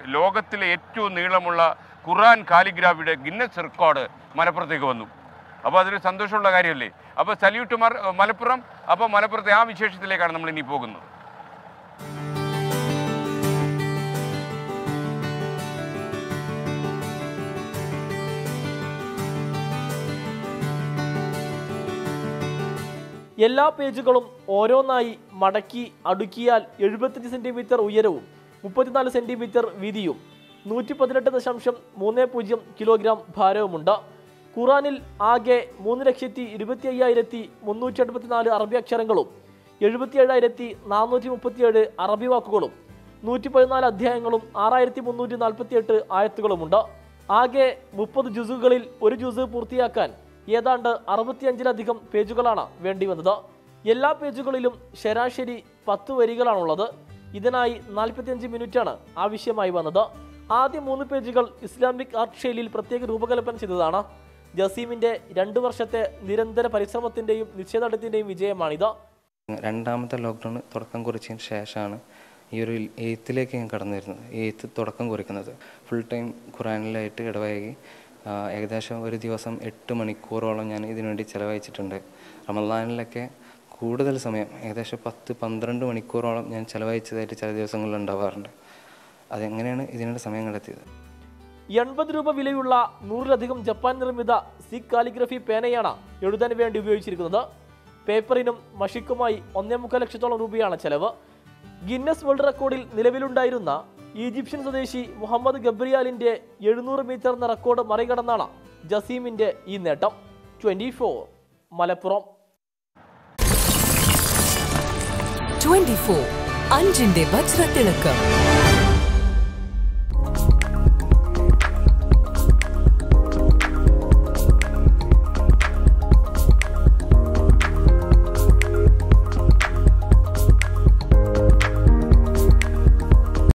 ലോകത്തിലെ ഏറ്റവും നീളമുള്ള ഖുറാൻ കാലിഗ്രാഫിയുടെ ഗിന്നസ് റെക്കോർഡ് മലപ്പുറത്തേക്ക് വന്നു അപ്പോൾ അതൊരു സന്തോഷമുള്ള കാര്യമല്ലേ അപ്പോൾ സല്യൂട്ട് മർ മലപ്പുറം അപ്പോൾ മലപ്പുറത്തെ ആ വിശേഷത്തിലേക്കാണ് നമ്മൾ ഇനി പോകുന്നത് എല്ലാ പേജുകളും ഓരോന്നായി മടക്കി അടുക്കിയാൽ എഴുപത്തഞ്ച് സെന്റിമീറ്റർ ഉയരവും മുപ്പത്തിനാല് സെന്റിമീറ്റർ വീതിയും നൂറ്റി പതിനെട്ട് ദശാംശം മൂന്ന് പൂജ്യം കിലോഗ്രാം ഭാരവുമുണ്ട് ഖുറാനിൽ ആകെ മൂന്ന് ലക്ഷത്തി ഇരുപത്തി അയ്യായിരത്തി മുന്നൂറ്റി എൺപത്തിനാല് അറബി അക്ഷരങ്ങളും എഴുപത്തി ഏഴായിരത്തി നാനൂറ്റി മുപ്പത്തിയേഴ് അറബി വാക്കുകളും നൂറ്റി പതിനാല് അധ്യായങ്ങളും ആറായിരത്തി മുന്നൂറ്റി നാൽപ്പത്തി എട്ട് ആയത്തുകളുമുണ്ട് ആകെ മുപ്പത് ജുസുകളിൽ ഒരു ജുസ് പൂർത്തിയാക്കാൻ ഏതാണ്ട് അറുപത്തിയഞ്ചിലധികം പേജുകളാണ് വേണ്ടി വന്നത് എല്ലാ പേജുകളിലും ശരാശരി പത്ത് വരികളാണുള്ളത് ഇതിനായി നാൽപ്പത്തിയഞ്ച് മിനിറ്റാണ് ആവശ്യമായി വന്നത് ആദ്യ മൂന്ന് പേജുകൾ ഇസ്ലാമിക് ആർട്ട് ശൈലിയിൽ പ്രത്യേക രൂപകൽപ്പന ചെയ്തതാണ് ജസീമിന്റെ രണ്ടു വർഷത്തെ നിരന്തര പരിശ്രമത്തിന്റെയും നിശ്ചയദാർഢ്യത്തിന്റെയും വിജയമാണിത് രണ്ടാമത്തെ ലോക്ക്ഡൗൺ തുടക്കം കുറിച്ചതിന് ശേഷമാണ് ഈ ഒരു എയ്ത്തിലേക്ക് ഞാൻ കടന്നു വരുന്നത് എയ്ത്ത് തുടക്കം കുറിക്കുന്നത് ഫുൾ ടൈം ഖുറാനിലായിട്ട് ഇടവഴകി ആ, ഏകദേശം ഒരു ദിവസം എട്ട് മണിക്കൂറോളം ഞാൻ ഇതിനുവേണ്ടി ചിലവഴിച്ചിട്ടുണ്ട് റമദാനിലൊക്കെ കൂടുതൽ സമയം ഏകദേശം പത്ത് പന്ത്രണ്ട് മണിക്കൂറോളം ഞാൻ ചിലവഴിച്ചതായിട്ട് ചില ദിവസങ്ങളിൽ ഉണ്ടാവാറുണ്ട് അതെങ്ങനെയാണ് ഇതിനുള്ള സമയം കണ്ടെത്തിയത് എൺപത് രൂപ വിലയുള്ള നൂറിലധികം ജപ്പാൻ നിർമ്മിത സിക് കാലിഗ്രഫി പേനയാണ് എഴുതാൻ വേണ്ടി ഉപയോഗിച്ചിരിക്കുന്നത് പേപ്പറിനും മഷിക്കുമായി ഒന്നേ മുക്കാൽ ലക്ഷത്തോളം രൂപയാണ് ചെലവ് ഗിന്നസ് വേൾഡ് റെക്കോർഡിൽ നിലവിലുണ്ടായിരുന്ന ഈജിപ്ഷ്യൻ സ്വദേശി മുഹമ്മദ് ഗബ്രിയാലിന്റെ എഴുന്നൂറ് മീറ്റർ എന്ന റെക്കോർഡ് മറികടന്നാണ് ജസീമിന്റെ ഈ നേട്ടം ട്വന്റി മലപ്പുറം 24 അഞ്ചിന്റെ വജ്രത്തിളക്കം